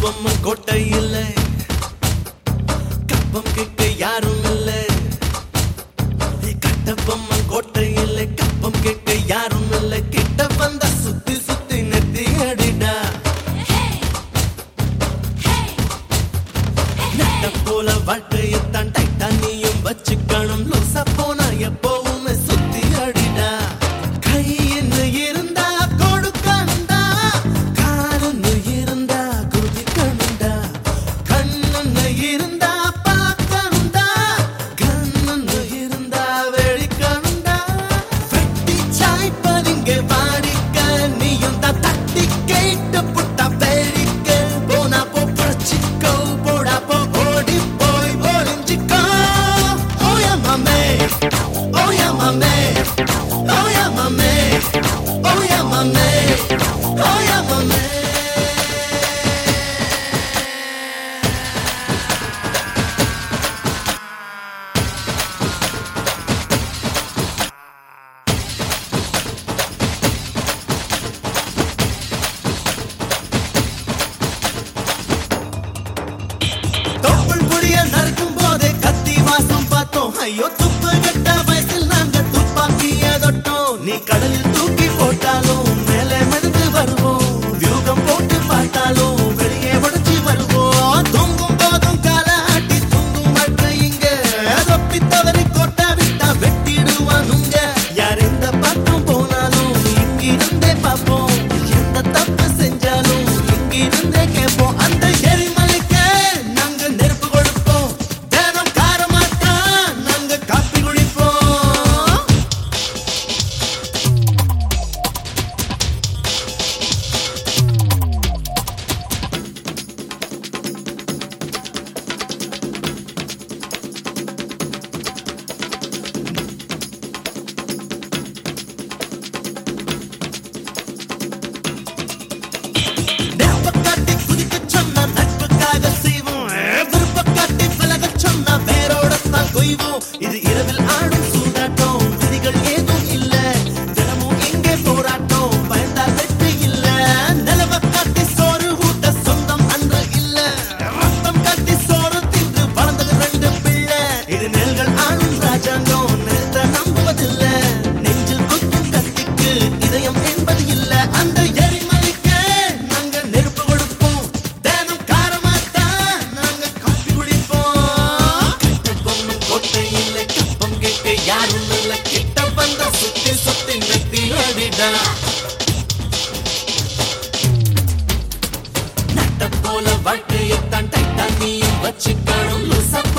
பொம்மன் கோட்டை இல்லை கப்பம் கேட்க யாரும் இல்லை கட்ட பொம்மன் கோட்டை இல்லை கப்பம் கேட்க யாரும் இல்லை கிட்ட வந்த சுத்தி சுத்தி நெத்தி அடிடா நட்ட போல வாழ்க்கையத்தான் டைட்டா நீயும் வச்சுக்கணும் லூசா போனா எப்பவுமே சுத்தி அடிடா கை என்ன இருந்தா கொடுக்கணுண்டா காலுன்னு இருந்தா குதிக்கணுண்டா கண்ணுன்னு இருந்தா பார்க்கணுண்டா கண்ணுன்னு இருந்தா வெடிக்கணுண்டா வெட்டி சாய்ப்பதிங்க வாடிக்க நீயும் தான் தட்டி கேட்டு புட்டா வேடிக்க போனா போ பிரச்சிக்கோ போடா போ ஓடி போய் ஒளிஞ்சிக்கோ ஓயா மாமே ஓயா மாமே ஓயா மாமே ஓயா மாமே ஓயா மாமே தொப்புள் புடிய நறுக்கும் போதே கத்தி வாசம் பார்த்தோம் ஐயோ துப்பு கட்ட வயசில் நாங்க துப்பாக்கிய தொட்டோம் நீ கடலில் தூக்கி போட்டாலும் மேலே மிதந்து வருவோம் வியூகம் போட்டு பார்த்தாலும் வெளியே உடச்சி வருவோம் தூங்கும் போதும் கால ஆட்டி தூங்கும் வாழ்க்கை இங்க தொப்பி தவறி கோட்டை விட்டா வெட்டிடுவானுங்க யார் எந்த பக்கம் போனாலும் இங்கிருந்தே பார்ப்போம் எந்த தப்பு செஞ்சாலும் இங்கிருந்தே கேட்போம் அந்த எரிமலைக்கு நாங்க நெருப்பு கொடுப்போம் தினம் காரமாத்தான் நாங்க காப்பி குடிப்போம் நெருப்ப காட்டி குதிக்கச் சொன்னா நட்புக்காக செய்வோம். விருப்ப காட்டி விலகச் சொன்னா வேரோடத்தான் கொய்வோம். இது இரவில் ஆடும் சூதாட்டம். விதிகள் ஏதும் இல்ல. தினமும் இங்கே போராட்டம். பயந்தால் வெற்றி இல்ல. நிலவ காட்டி சோறு ஊட்ட சொந்தம் அன்று இல்ல. ரத்தம் காட்டி சோறு தின்று வளர்ந்தது ரெண்டு பிள்ளை. இது நெல்கள் ஆளும் ராஜாங்கம். நிலத்தை நம்புவதில்ல. நெஞ்சில் குத்தும் கத்திக்கு இதயம் என்பது இல்ல. அந்த எரிமலைக்கு நாங்க நெருப்பு கொடுப்போம். தினம் காரமாத்தான் நாங்க காப்பி குடிப்போம். கட்ட பொம்மை கோட்டை இல்லை, கப்பம் கேட்க யாரும் இல்லை. கிட்ட வந்தா சுத்தி சுத்தி நெத்தி அடிடா. நட்ட போல வாழ்க்கையத்தான் டைட்டா நீயும் வச்சுக்கணும் லூசா